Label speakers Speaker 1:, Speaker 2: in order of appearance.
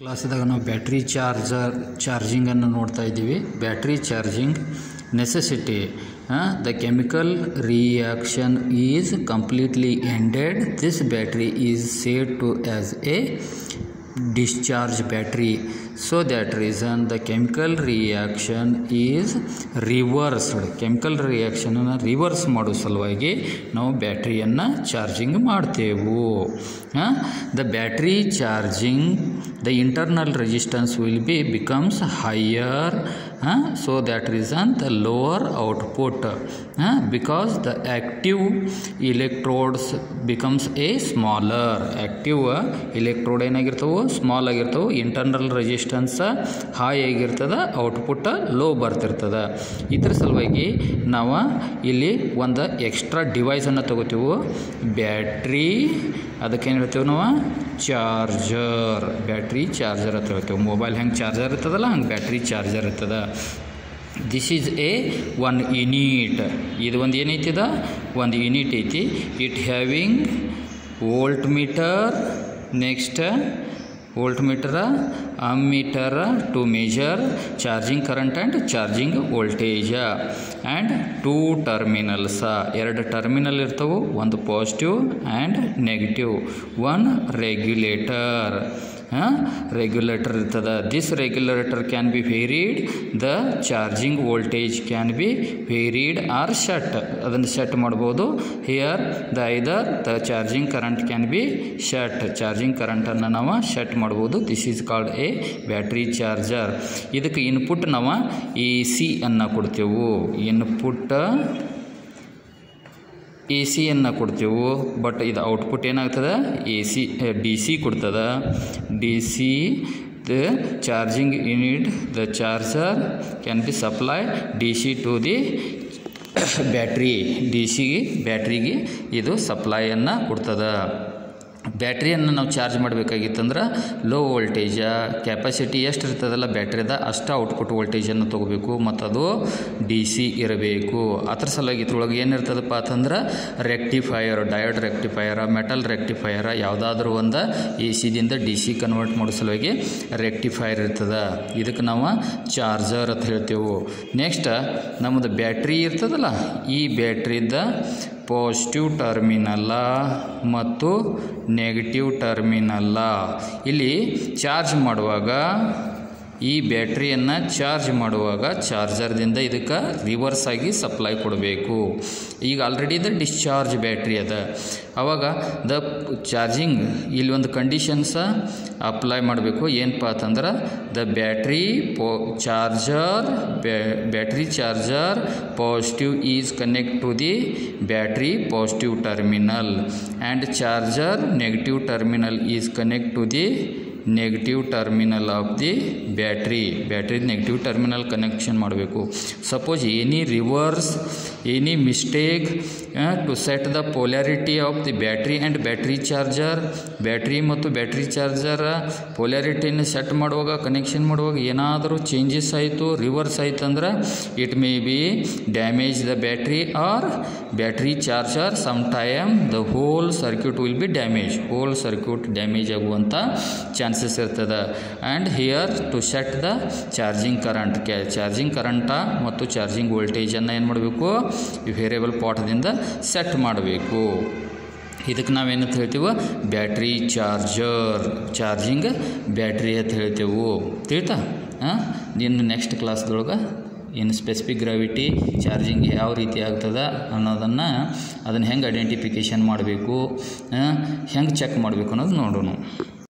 Speaker 1: ಕ್ಲಾಸ್ದಾಗ ನಾವು battery charger ಚಾರ್ಜಿಂಗನ್ನು ನೋಡ್ತಾ ಇದ್ದೀವಿ battery charging necessity the chemical reaction is completely ended this battery is said to as a discharge battery so that reason the chemical reaction is reversed chemical reaction ಅನ್ನು reverse ಮಾಡೋ ಸಲುವಾಗಿ ನಾವು ಬ್ಯಾಟ್ರಿಯನ್ನು charging ಮಾಡ್ತೇವು the battery charging the internal resistance will be becomes higher so that reason the lower output because the active electrodes becomes a smaller active electrode ಏನಾಗಿರ್ತವೆ small ಆಗಿರ್ತವೆ internal resistance high ಆಗಿರ್ತದೆ output low ಬರ್ತಿರ್ತದೆ ಇದ್ರ ಸಲುವಾಗಿ ನಾವು ಇಲ್ಲಿ ಒಂದು extra ಡಿವೈಸನ್ನು ತಗೋತೀವಿ ಬ್ಯಾಟ್ರಿ ಅದಕ್ಕೇನು ಹೇಳ್ತೀವಿ ನಾವು ಚಾರ್ಜರ್ ಬ್ಯಾಟ್ರಿ ಚಾರ್ಜರ್ ಅಂತ ಹೇಳ್ತೇವೆ ಮೊಬೈಲ್ ಹೆಂಗೆ ಚಾರ್ಜರ್ ಇರ್ತದಲ್ಲ ಹಂಗೆ ಬ್ಯಾಟ್ರಿ ಚಾರ್ಜರ್ ಇರ್ತದ this is a one unit ಇದು ಒಂದು ಏನೈತಿದ ಒಂದು ಯೂನಿಟ್ ಐತಿ it having volt meter next volt meter ammeter to measure charging current and charging voltage and two terminals ಎರಡು ಟರ್ಮಿನಲ್ ಇರ್ತವೆ ಒಂದು positive and negative one regulator regulator ಇರ್ತದೆ this regulator can be varied the charging voltage can be varied or shut ಅದನ್ನು set ಮಾಡ್ಬೋದು here the either the charging current can be shut charging ಕರೆಂಟನ್ನು ನಾವು shut ಮಾಡ್ಬೋದು this is called a battery charger ಇದಕ್ಕೆ input ನಾವು A C ಅನ್ನು ಕೊಡ್ತೇವೆ input A ಸಿಯನ್ನು ಕೊಡ್ತೇವೆ ಬಟ್ ಇದು ಔಟ್ಪುಟ್ ಏನಾಗ್ತದೆ ಎ ಸಿ ಡಿ ಸಿ ಕೊಡ್ತದೆ D C the charging unit the charger can be supply D C to the battery D ಸಿಗೆ ಬ್ಯಾಟ್ರಿಗೆ ಇದು ಸಪ್ಲೈಯನ್ನು ಕೊಡ್ತದೆ ಬ್ಯಾಟ್ರಿಯನ್ನು ನಾವು ಚಾರ್ಜ್ ಮಾಡಬೇಕಾಗಿತ್ತಂದ್ರೆ ಲೋ ವೋಲ್ಟೇಜ ಕೆಪಾಸಿಟಿ ಎಷ್ಟು ಇರ್ತದಲ್ಲ ಬ್ಯಾಟ್ರಿದ ಅಷ್ಟು ಔಟ್ಪುಟ್ ವೋಲ್ಟೇಜನ್ನು ತೊಗೋಬೇಕು ಮತ್ತು ಅದು ಡಿ ಸಿ ಇರಬೇಕು ಅದ್ರ ಸಲುವಾಗಿ ಇದ್ರೊಳಗೆ ಏನಿರ್ತದಪ್ಪ ಅಂತಂದ್ರೆ rectifier diode rectifier metal rectifier ಯಾವುದಾದ್ರೂ ಒಂದು ಎ ಸಿದಿಂದ ಡಿ ಸಿ ಕನ್ವರ್ಟ್ ಮಾಡೋ ಸಲುವಾಗಿ ರೆಕ್ಟಿಫೈಯರ್ ಇರ್ತದೆ ಇದಕ್ಕೆ ನಾವು ಚಾರ್ಜರ್ ಅಂತ ಹೇಳ್ತೇವೆ ನೆಕ್ಸ್ಟ್ ನಮ್ಮದು ಬ್ಯಾಟ್ರಿ ಇರ್ತದಲ್ಲ ಈ ಬ್ಯಾಟ್ರಿದ ಪಾಸಿಟಿವ್ ಟರ್ಮಿನಲ್ಲ ಮತ್ತು ನೆಗೆಟಿವ್ ಟರ್ಮಿನಲ್ಲ ಇಲ್ಲಿ ಚಾರ್ಜ್ ಮಾಡುವಾಗ ಈ ಬ್ಯಾಟ್ರಿಯನ್ನು ಚಾರ್ಜ್ ಮಾಡುವಾಗ ಚಾರ್ಜರ್ದಿಂದ ಇದಕ್ಕೆ ರಿವರ್ಸ್ ಆಗಿ ಸಪ್ಲೈ ಕೊಡಬೇಕು ಈಗ ಆಲ್ರೆಡಿ ದ ಡಿಸ್ಚಾರ್ಜ್ ಬ್ಯಾಟ್ರಿ ಅದ ಆವಾಗ ದ ಚಾರ್ಜಿಂಗ್ ಇಲ್ಲಿ ಒಂದು ಕಂಡೀಷನ್ಸ ಅಪ್ಲೈ ಮಾಡಬೇಕು ಏನಪ್ಪ ಅಂತಂದ್ರೆ ದ ಬ್ಯಾಟ್ರಿ ಪೋ charger battery charger positive is connect to the battery positive terminal and charger negative terminal is connect to the negative terminal of the battery battery negative terminal connection ಮಾಡಬೇಕು suppose any reverse any mistake to set the polarity of the battery and battery charger battery ಮತ್ತು battery charger ಪೊಲ್ಯಾರಿಟಿನ set ಮಾಡುವಾಗ connection ಮಾಡುವಾಗ ಏನಾದರೂ changes ಆಯಿತು reverse ಆಯಿತು ಅಂದ್ರೆ it may be damage the battery or battery charger some time the whole circuit will be damage whole circuit damage ಆಗುವಂಥ chances ಇರ್ತದೆ and here to set the charging current ಕ್ಯಾ charging current ಮತ್ತು charging ವೋಲ್ಟೇಜನ್ನು ಏನು ಮಾಡಬೇಕು ಈ variable ಪಾಟ್ದಿಂದ set ಮಾಡಬೇಕು ಇದಕ್ಕೆ ನಾವೇನಂತ ಹೇಳ್ತೀವಿ ಬ್ಯಾಟ್ರಿ ಚಾರ್ಜರ್ ಚಾರ್ಜಿಂಗ್ ಬ್ಯಾಟ್ರಿ ಅಂತ ಹೇಳ್ತೇವೆ ತಿಳ್ತಾ ಹಾಂ ಇನ್ನು ನೆಕ್ಸ್ಟ್ ಕ್ಲಾಸ್ದೊಳಗೆ ಇನ್ನು ಸ್ಪೆಸಿಫಿಕ್ ಗ್ರಾವಿಟಿ ಚಾರ್ಜಿಂಗ್ ಯಾವ ರೀತಿ ಆಗ್ತದೆ ಅನ್ನೋದನ್ನು ಅದನ್ನು ಹೆಂಗೆ ಐಡೆಂಟಿಫಿಕೇಷನ್ ಮಾಡಬೇಕು ಹೆಂಗೆ ಚೆಕ್ ಮಾಡಬೇಕು ಅನ್ನೋದು ನೋಡೋಣ